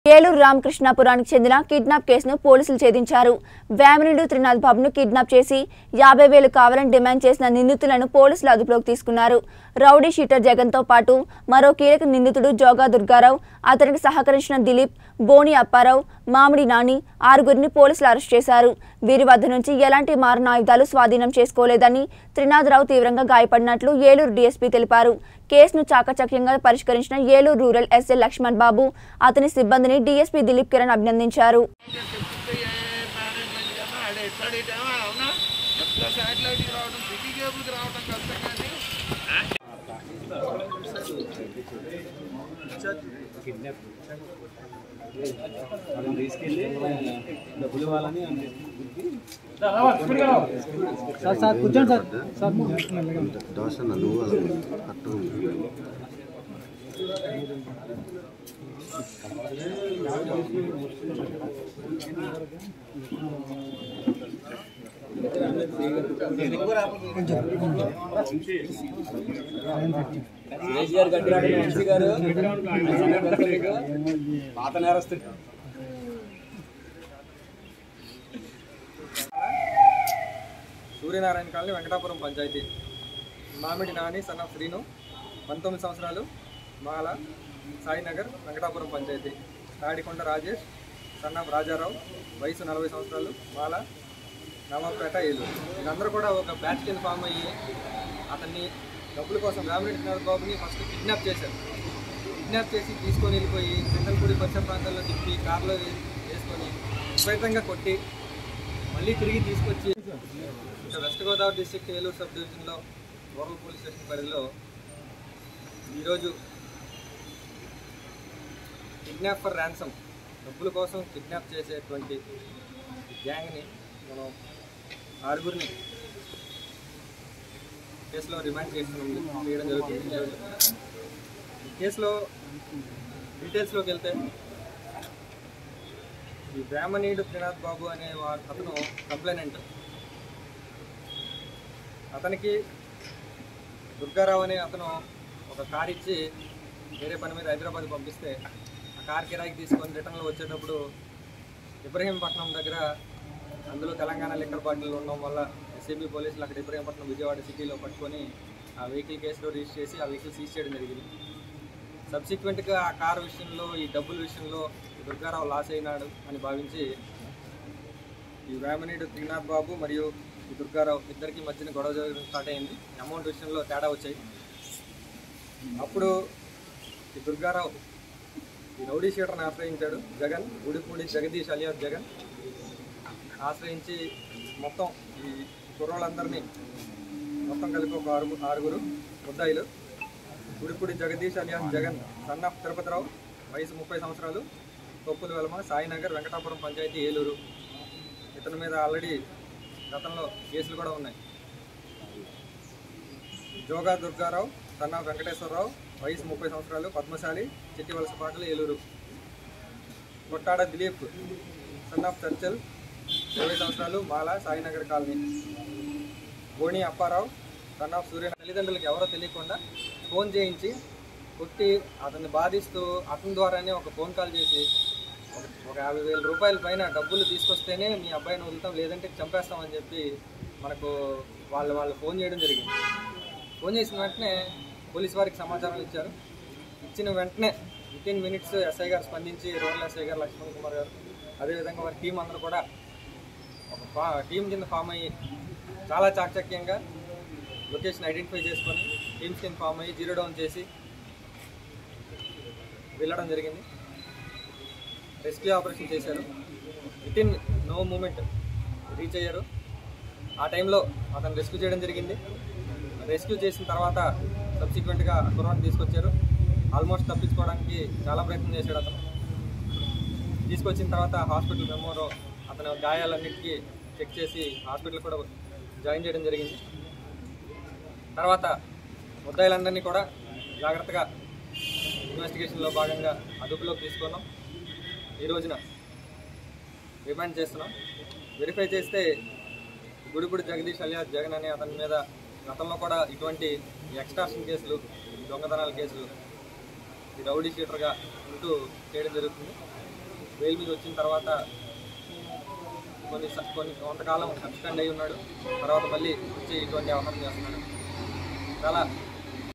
ఏలూరు రామకృష్ణాపురానికి చెందిన కిడ్నాప్ కేసును పోలీసులు ఛేదించారు వేమనుడు త్రినాథ్ బాబును కిడ్నాప్ చేసి యాభై వేలు కావాలని డిమాండ్ చేసిన నిందితులను పోలీసులు అదుపులోకి తీసుకున్నారు రౌడీ షీటర్ జగన్తో పాటు మరో కీలక నిందితుడు జోగా దుర్గారావు అతనికి సహకరించిన దిలీప్ బోని అప్పారావు మామిడి నాని ఆరుగురిని పోలీసులు అరెస్ట్ చేశారు వీరి వద్ద నుంచి ఎలాంటి మారణాయుధాలు స్వాధీనం చేసుకోలేదని త్రినాథరావు తీవ్రంగా గాయపడినట్లు ఏలూరు డీఎస్పీ తెలిపారు కేసును చాకచక్యంగా పరిష్కరించిన ఏలూరు రూరల్ ఎస్ఐ లక్ష్మణ్ బాబు అతని సిబ్బందిని డీఎస్పీ దిలీప్ కిరణ్ అభినందించారు మనం తీసుకెళ్ళి డబ్బులు ఇవ్వాలని సార్ సార్ కూర్చోండి సార్ సార్ దోశ నువ్వు కట్టు సురేష్ గారు కట్టినాడు వంశీ గారు పాత నేరస్తుడు సూర్యనారాయణ కాలనీ వెంకటాపురం పంచాయతీ మామిడి నాని సన్న శ్రీను పంతొమ్మిది సంవత్సరాలు మాల సాయినగర్ వెంకటాపురం పంచాయతీ తాడికొండ రాజేష్ సన్న రాజారావు వయసు నలభై సంవత్సరాలు మాల నవాబ్పేట ఏలూరు వీళ్ళందరూ కూడా ఒక బ్యాచ్ కింద ఫామ్ అయ్యి అతన్ని డబ్బుల కోసం రామిరెడ్డి శ్రీనాథ్ బాబుని ఫస్ట్ కిడ్నాప్ చేశారు కిడ్నాప్ చేసి తీసుకొని వెళ్ళిపోయి చింతలపూడి పరిసర ప్రాంతాల్లో తిప్పి కారులో వే- వేసుకొని విపరీతంగా కొట్టి మళ్ళీ తిరిగి తీసుకొచ్చి ఇక్కడ west Godavari district Eluru sub డివిజన్లో రూరల్ పోలీస్ స్టేషన్ పరిధిలో ఈరోజు కిడ్నాప్ ఫర్ ర్యాన్సమ్ డబ్బుల కోసం కిడ్నాప్ చేసేటువంటి గ్యాంగ్ని మనం ఆరుగురిని కేసులో రిమాండ్ చేసి చేయడం జరుగుతుంది ఈరోజు. ఈ కేసులో డీటెయిల్స్లోకి వెళ్తే ఈ బ్రాహ్మణీయుడు త్రినాథ్ బాబు అనే వా- అతను కంప్లైనెంట్ అతనికి దుర్గారావు అనే అతను ఒక కార్ ఇచ్చి వేరే పని మీద హైదరాబాద్ పంపిస్తే ఆ కార్ కిరాయికి తీసుకొని రిటర్న్లో వచ్చేటప్పుడు ఇబ్రహీంపట్నం దగ్గర అందులో తెలంగాణ లిక్కర్ బాటిల్ ఉండడం వల్ల ఎస్ఏబీ పోలీసులు అక్కడ ఇబ్రహీంపట్నం విజయవాడ సిటీలో పట్టుకొని ఆ వెహికల్ కేసులో రిజిస్టర్ చేసి ఆ వెహికల్ సీజ్ చేయడం జరిగింది సబ్సిక్వెంట్గా ఆ కార్ విషయంలో ఈ డబ్బుల విషయంలో ఈ దుర్గారావు లాస్ అయినాడు అని భావించి ఈ వేమనీడు త్రినాథ్ బాబు మరియు ఈ దుర్గారావు ఇద్దరికి మధ్యన గొడవ జరగడం స్టార్ట్ అయింది అమౌంట్ విషయంలో తేడా వచ్చాయి అప్పుడు ఈ దుర్గారావు ఈ రౌడీ షీటర్ని ఆశ్రయించాడు జగన్ గుడిపూడి జగదీష్ అలియాస్ జగన్ ఆశ్రయించి మొత్తం ఈ కుర్రోళ్ళందరినీ మొత్తం కలిపి ఒక ఆరు ఆరుగురు ముద్దాయిలు Gudipudi Jagadish alias Jagan son of Tirupatirao వయసు ముప్పై సంవత్సరాలు తొప్పుల వెలమ సాయినగర్ వెంకటాపురం పంచాయతీ ఏలూరు ఇతని మీద ఆల్రెడీ గతంలో కేసులు కూడా ఉన్నాయి జోగా దుర్గారావు సన్ ఆఫ్ వెంకటేశ్వరరావు వయసు ముప్పై సంవత్సరాలు పద్మశాలి చిట్టివలసపాటలు ఏలూరు కొట్టాడ దిలీప్ సన్ ఆఫ్ చర్చల్ ఇరవై సంవత్సరాలు మాల Sainagar colony Boni Apparao son of Surya తల్లిదండ్రులకు ఎవరో తెలియకుండా ఫోన్ చేయించి కొట్టి అతన్ని బాధిస్తూ అతని ద్వారానే ఒక ఫోన్ కాల్ చేసి ఒక ఒక యాభై వేల రూపాయల పైన డబ్బులు తీసుకొస్తేనే మీ అబ్బాయిని వదులుతాం లేదంటే చంపేస్తామని చెప్పి మనకు వాళ్ళు వాళ్ళు ఫోన్ చేయడం జరిగింది ఫోన్ చేసిన వెంటనే పోలీస్ వారికి సమాచారం ఇచ్చారు ఇచ్చిన వెంటనే విత్ ఇన్ మినిట్స్ ఎస్ఐ గారు స్పందించి రూరల్ ఎస్ఐ గారు లక్ష్మణ్ కుమార్ గారు అదేవిధంగా వారి టీం అందరూ కూడా ఒక ఫా టీం కింద ఫామ్ అయ్యి చాలా చాకచక్యంగా లొకేషన్ ఐడెంటిఫై చేసుకొని టీమ్స్ కింద ఫామ్ అయ్యి జీరో డౌన్ చేసి వెళ్ళడం జరిగింది రెస్క్యూ ఆపరేషన్ చేశారు within no moment reach అయ్యారు ఆ టైంలో అతను రెస్క్యూ చేయడం జరిగింది రెస్క్యూ చేసిన తర్వాత సబ్సిక్వెంట్గా కుర్రాన్ని తీసుకొచ్చారు ఆల్మోస్ట్ తప్పించుకోవడానికి చాలా ప్రయత్నం చేశాడు అతను తీసుకొచ్చిన తర్వాత హాస్పిటల్ మెమోలో అతని గాయాలన్నిటికీ చెక్ చేసి హాస్పిటల్ కూడా జాయిన్ చేయడం జరిగింది తర్వాత ముద్దాయిలందరినీ కూడా జాగ్రత్తగా ఇన్వెస్టిగేషన్లో భాగంగా అదుపులోకి తీసుకున్నాం ఈ రోజున రిమాండ్ చేస్తున్నాం వెరిఫై చేస్తే గుడిపూడి జగదీష్ అలియాస్ జగన్ అనే అతని మీద గతంలో కూడా ఇటువంటి ఎక్స్ట్రాషన్ కేసులు దొంగతనాల కేసులు ఈ రౌడీ షీటర్గా ఉంటూ చేయడం జరుగుతుంది బెయిల్ మీద వచ్చిన తర్వాత కొన్ని స- కొన్ని కొంతకాలం సస్పెండ్ అయి ఉన్నాడు తర్వాత మళ్ళీ వచ్చి ఇటువంటి వ్యవహారం చేస్తున్నాడు చాలా